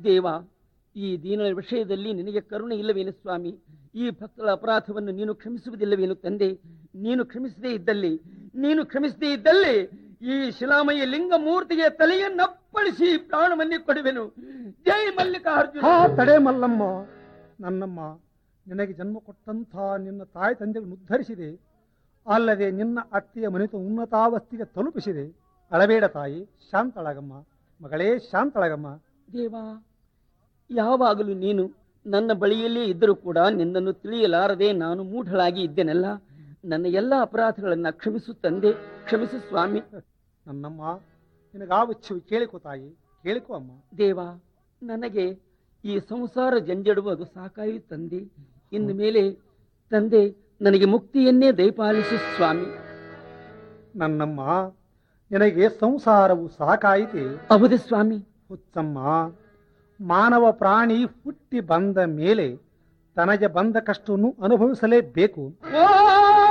ದೇವ ಈ ದೀನಳ ವಿಷಯದಲ್ಲಿ ನಿನಗೆ ಕರುಣೆ ಇಲ್ಲವೇನು ಸ್ವಾಮಿ ಈ ಭಕ್ತರ ಅಪರಾಧವನ್ನು ನೀನು ಕ್ಷಮಿಸುವುದಿಲ್ಲವೇನು ತಂದೆ ನೀನು ಕ್ಷಮಿಸದೇ ಇದ್ದಲ್ಲಿ ನೀನು ಕ್ಷಮಿಸದೇ ಇದ್ದಲ್ಲಿ ಈ ಶಿಲಾಮಯ ಲಿಂಗ ಮೂರ್ತಿಗೆ ತಲೆಯನ್ನಪ್ಪಳಿಸಿ ಪ್ರಾಣವನ್ನೇ ಕೊಡುವೆನು ಜೈ ಮಲ್ಲಿಕಾರ್ಜುನ ಹಾ ತಡೆ ಮಲ್ಲಮ್ಮ ನನ್ನಮ್ಮ ನಿನಗೆ ಜನ್ಮ ಕೊಟ್ಟಂಥ ನಿನ್ನ ತಾಯಿ ತಂದೆಗಳನ್ನು ಉದ್ಧರಿಸಿದೆ ಅಲ್ಲದೆ ನಿನ್ನ ಅತ್ತೆಯ ಮನೆತು ಉನ್ನತಾವಸ್ಥೆಗೆ ತಲುಪಿಸಿದೆ ಅಳಬೇಡ ತಾಯಿ ಶಾಂತಳಗಮ್ಮ ಮಗಳೇ ಶಾಂತಳಗಮ್ಮ ದೇವ ಯಾವಾಗಲೂ ನೀನು ನನ್ನ ಬಳಿಯಲ್ಲೇ ಇದ್ದರೂ ಕೂಡ ನಿನ್ನನ್ನು ತಿಳಿಯಲಾರದೆ ನಾನು ಮೂಢಳಾಗಿ ಇದ್ದೇನಲ್ಲ ನನ್ನ ಎಲ್ಲ ಅಪರಾಧಗಳನ್ನ ಕ್ಷಮಿಸು ತಂದೆ ಕ್ಷಮಿಸು ಸ್ವಾಮಿ ನನ್ನಮ್ಮ ನಿನಗಾವಚ್ಛು ಕೇಳಿಕೋ ತಾಯಿ ಕೇಳಿಕೋ ಅಮ್ಮ ದೇವ ನನಗೆ ಈ ಸಂಸಾರ ಜಂಜಡುವುದು ಸಾಕಾಯಿ ತಂದೆ ಇನ್ನು ಮೇಲೆ ತಂದೆ ನನಗೆ ಮುಕ್ತಿಯನ್ನೇ ದಯಪಾಲಿಸು ಸ್ವಾಮಿ ನನ್ನಮ್ಮ ನಿನಗೆ ಸಂಸಾರವು ಸಾಕಾಯಿತೆ ಹೌದು ಸ್ವಾಮಿ ಹುಚ್ಚಮ್ಮ ಮಾನವ ಪ್ರಾಣಿ ಹುಟ್ಟಿ ಬಂದ ಮೇಲೆ ತನಗೆ ಬಂದ ಕಷ್ಟವನ್ನು ಅನುಭವಿಸಲೇಬೇಕು ಓ